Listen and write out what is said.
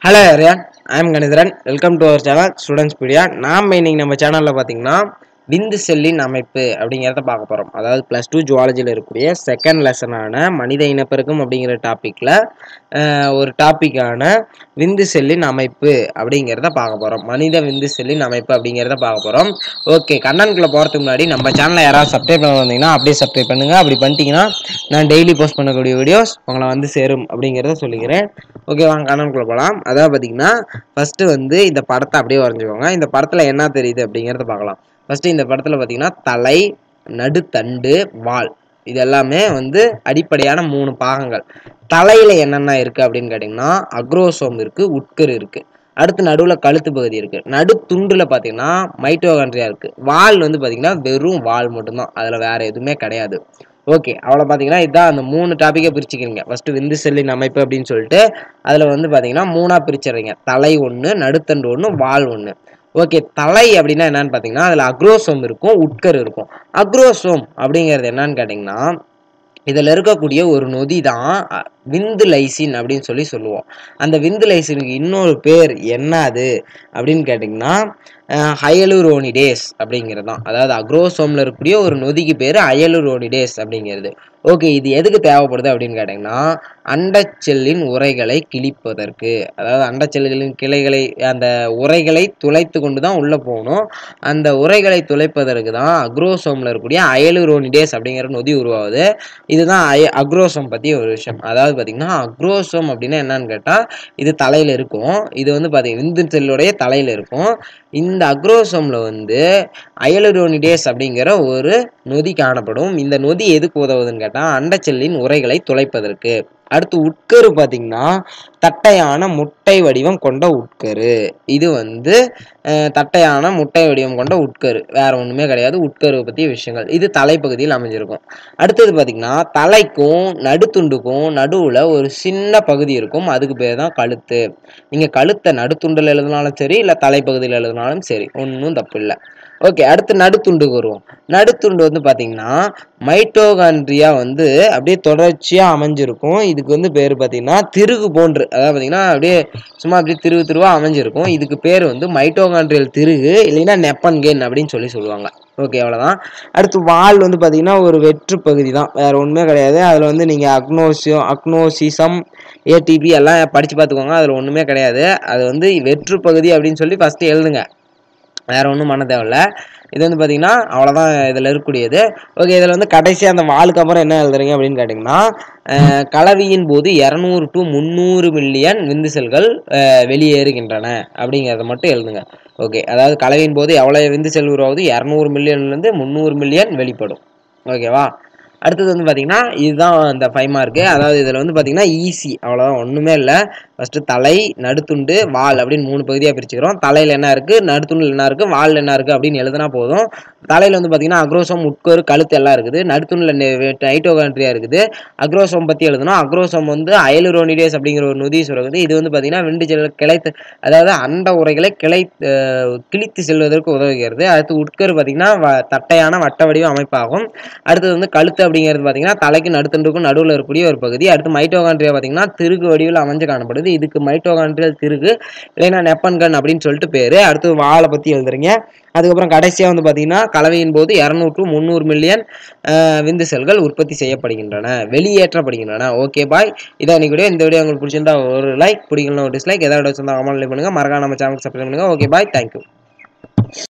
hello ரியான் I'm Kanitharan welcome to our channel Studentspedia நாம் இன்னைக்கு நம்ம சேனலில் பார்த்தீங்கன்னா விந்து செல்லின் அமைப்பு அப்படிங்கிறத பார்க்க போகிறோம் அதாவது ப்ளஸ் டூ ஜுவாலஜியில் இருக்கக்கூடிய செகண்ட் லெசனான மனித இனப்பெருக்கம் அப்படிங்கிற டாப்பிக்கில் ஒரு டாப்பிக்கான விந்து செல்லின் அமைப்பு அப்படிங்கிறத பார்க்க போகிறோம் மனித விந்து செல்லின் அமைப்பு அப்படிங்கிறத பார்க்க போகிறோம் ஓகே கண்ணனுக்குள்ளே போகிறதுக்கு முன்னாடி நம்ம சேனலை யாராவது சப்ஸ்கிரைப் பண்ண வந்தீங்கன்னா அப்படியே சப்ஸ்கிரைப் பண்ணுங்கள் அப்படி பண்ணிட்டீங்கன்னா நான் டெய்லி போஸ்ட் பண்ணக்கூடிய வீடியோஸ் உங்களை வந்து சேரும் அப்படிங்கிறத சொல்லிக்கிறேன் ஓகே வாங்க கண்ணனுக்குள்ளே போகலாம் அதாவது பார்த்தீங்கன்னா ஃபஸ்ட்டு வந்து இந்த படத்தை அப்படியே வரைஞ்சிக்கோங்க இந்த படத்தில் என்ன தெரியுது அப்படிங்கிறத பார்க்கலாம் ஃபஸ்ட்டு இந்த படத்தில் பார்த்தீங்கன்னா தலை நடுத்தண்டு வால் இது எல்லாமே வந்து அடிப்படையான மூணு பாகங்கள் தலையில் என்னென்ன இருக்குது அப்படின்னு கேட்டிங்கன்னா அக்ரோசோம் இருக்குது உட்கரு இருக்குது அடுத்து நடுவில் கழுத்து பகுதி இருக்குது நடுத்துண்டில் பார்த்தீங்கன்னா மைட்டோகான்ட்ரியா இருக்குது வால் வந்து பார்த்தீங்கன்னா வெறும் வால் மட்டும்தான் அதில் வேறு எதுவுமே கிடையாது ஓகே அவ்வளோ பார்த்தீங்கன்னா இதுதான் அந்த மூணு டாப்பிக்கை பிரிச்சுக்கிறீங்க ஃபஸ்ட்டு விந்து செல்லின் அமைப்பு அப்படின்னு சொல்லிட்டு அதில் வந்து பார்த்தீங்கன்னா மூணாக பிரிச்சிடுறீங்க தலை ஒன்று நடுத்தண்டு ஒன்று வால் ஒன்று ஓகே தலை அப்படின்னா என்னன்னு பார்த்தீங்கன்னா அதில் அக்ரோசோம் இருக்கும் உட்கர் இருக்கும் அக்ரோசோம் அப்படிங்கிறது என்னன்னு கேட்டிங்கன்னா இதில் இருக்கக்கூடிய ஒரு நொதி தான் விந்து லைசின் அப்படின்னு சொல்லி சொல்லுவோம் அந்த விந்து லைசினுக்கு இன்னொரு பேர் என்ன அது அப்படின்னு கேட்டிங்கன்னா ஹயலுரோனிடேஸ் அப்படிங்கிறது தான் அதாவது அக்ரோசோமில் இருக்கக்கூடிய ஒரு நொதிக்கு பேர் அயலுரோனிடேஸ் அப்படிங்கிறது ஓகே இது எதுக்கு தேவைப்படுது அப்படின்னு கேட்டிங்கன்னா அண்டச்செல்லின் உரைகளை கிழிப்பதற்கு அதாவது அண்டச்செல்களின் கிளைகளை அந்த உரைகளை துளைத்து கொண்டு தான் உள்ளே போகணும் அந்த உரைகளை துளைப்பதற்கு தான் அக்ரோசோமில் இருக்கக்கூடிய அயலுரோனிடேஸ் அப்படிங்கிற நொதி உருவாகுது இதுதான் அய அக்ரோசோம் பற்றி ஒரு விஷயம் அதாவது பார்த்திங்கன்னா அக்ரோசோம் அப்படின்னா என்னன்னு கேட்டால் இது தலையில் இருக்கும் இது வந்து பார்த்திங்கன்னா விந்து செல்லுடைய தலையில் இருக்கும் இந்த அக்ரோசோமில் வந்து அயலுரோனிடேஸ் அப்படிங்கிற ஒரு நொதி காணப்படும் இந்த நொதி எதுக்கு உதவுதுன்னு கேட்டால் அண்டச்செல்லின் உரைகளை துளைப்பதற்கு அடுத்து உட்கரு பார்த்திங்கன்னா தட்டையான முட்டை வடிவம் கொண்ட உட்கரு இது வந்து தட்டையான முட்டை வடிவம் கொண்ட உட்கரு வேற ஒன்றுமே கிடையாது உட்கரு பற்றிய விஷயங்கள் இது தலைப்பகுதியில் அமைஞ்சிருக்கும் அடுத்தது பார்த்திங்கன்னா தலைக்கும் நடுத்துண்டுக்கும் நடுவில் ஒரு சின்ன பகுதி இருக்கும் அதுக்கு பேர் தான் கழுத்து நீங்கள் கழுத்தை நடுத்துண்டில் எழுதினாலும் சரி இல்லை தலைப்பகுதியில் எழுதினாலும் சரி ஒன்றும் தப்பு இல்லை ஓகே அடுத்து நடுத்துண்டுக்கு வருவோம் நடுத்துண்டு வந்து பார்த்தீங்கன்னா மைட்டோகான்ட்ரியா வந்து அப்படியே தொடர்ச்சியாக அமைஞ்சிருக்கும் இதுக்கு வந்து பேர் பார்த்தீங்கன்னா திருகு போன்று அதாவது பார்த்தீங்கன்னா அப்படியே சும்மா அப்படியே திருவு திருவாக அமைஞ்சிருக்கும் இதுக்கு பேர் வந்து மைட்டோகான்ட்ரியல் திருகு இல்லைன்னா நெப்பன்கேன் அப்படின்னு சொல்லி சொல்லுவாங்க ஓகே அவ்வளோதான் அடுத்து வால் வந்து பார்த்தீங்கன்னா ஒரு வெற்று பகுதி தான் வேறு ஒன்றுமே கிடையாது அதில் வந்து நீங்கள் அக்னோசியம் அக்னோசிசம் ஏடிபி எல்லாம் படித்து பார்த்துக்கோங்க அதில் ஒன்றுமே கிடையாது அது வந்து வெற்று பகுதி அப்படின்னு சொல்லி ஃபஸ்ட்டு எழுதுங்க வேறு ஒன்றும் பண்ண தேவையில்ல இது வந்து பார்த்தீங்கன்னா அவ்வளோதான் இதில் இருக்கக்கூடியது ஓகே இதில் வந்து கடைசியாக அந்த வாளுக்கு அப்புறம் என்ன எழுதுறீங்க அப்படின்னு கேட்டிங்கன்னா கலவியின் போது இரநூறு டு முந்நூறு மில்லியன் விந்து செல்கள் வெளியேறுகின்றன அப்படிங்கிறத மட்டும் எழுதுங்க ஓகே அதாவது கலவையின் போது எவ்வளோ விந்து செல் உருவாகுது இரநூறு மில்லியன்லேருந்து முந்நூறு மில்லியன் வெளிப்படும் ஓகேவா அடுத்தது வந்து பார்த்திங்கன்னா இதுதான் இந்த ஃபைவ் மார்க்கு அதாவது இதில் வந்து பார்த்திங்கன்னா ஈஸி அவ்வளோதான் ஒன்றுமே இல்லை ஃபஸ்ட்டு தலை நடுத்துண்டு வால் அப்படின்னு மூணு பகுதியாக பிரிச்சுக்கிறோம் தலையில் என்ன இருக்குது நடுத்துண்டில் என்ன இருக்குது வால் என்ன இருக்குது அப்படின்னு எழுதினா போதும் தலையில் வந்து பார்த்திங்கன்னா அக்ரோசோம் உட்கோர் கழுத்து எல்லாம் இருக்குது நடுத்துண்டில் நைட்டோகான்ட்ரியா இருக்குது அக்ரோசோம் பற்றி எழுதணும் அக்ரோசோம் வந்து அயலுரோனிடேஸ் அப்படிங்கிற ஒரு நொதி சொல்லுறது இது வந்து பார்த்திங்கன்னா விண்டு செல் கிளைத்து அதாவது அண்ட உரைகளை கிளை கிழித்து செல்வதற்கு உதவுகிறது அடுத்து உட்கரு பார்த்திங்கன்னா தட்டையான வட்ட வடிவ அமைப்பாகும் அடுத்தது வந்து கழுத்து அப்படிங்கிறது பார்த்தீங்கன்னா தலைக்கு நடுத்தண்டுக்கும் நடுவில் இருக்கக்கூடிய ஒரு பகுதி அடுத்து மைட்டோகான்ட்ரியா பார்த்தீங்கன்னா திருகு வடிவில் அமைஞ்சு காணப்படுது இதுக்கு மைட்டோகான்ட்ரியல் திருகு இல்லைன்னா நெப்பன்கன் அப்படின்னு சொல்லிட்டு பேர் அடுத்து வாழை பற்றி எழுதுறீங்க அதுக்கப்புறம் கடைசியாக வந்து பார்த்தீங்கன்னா கலவையின் போது இரநூறு முந்நூறு மில்லியன் விந்து செல்கள் உற்பத்தி செய்யப்படுகின்றன வெளியேற்றப்படுகின்றன ஓகே பாய் இதான் இன்னைக்கு வீடியோ இந்த வீடியோ உங்களுக்கு பிடிச்சிருந்தா ஒரு லைக் பிடிக்கலனா ஒரு டிஸ்லைக் எதாவது வச்சிருந்தா கமெண்ட் பண்ணுங்கள் மறக்காம நம்ம சேனல் சப்ஸ்கிரைப் பண்ணுங்கள் ஓகே பாய் தேங்க்யூ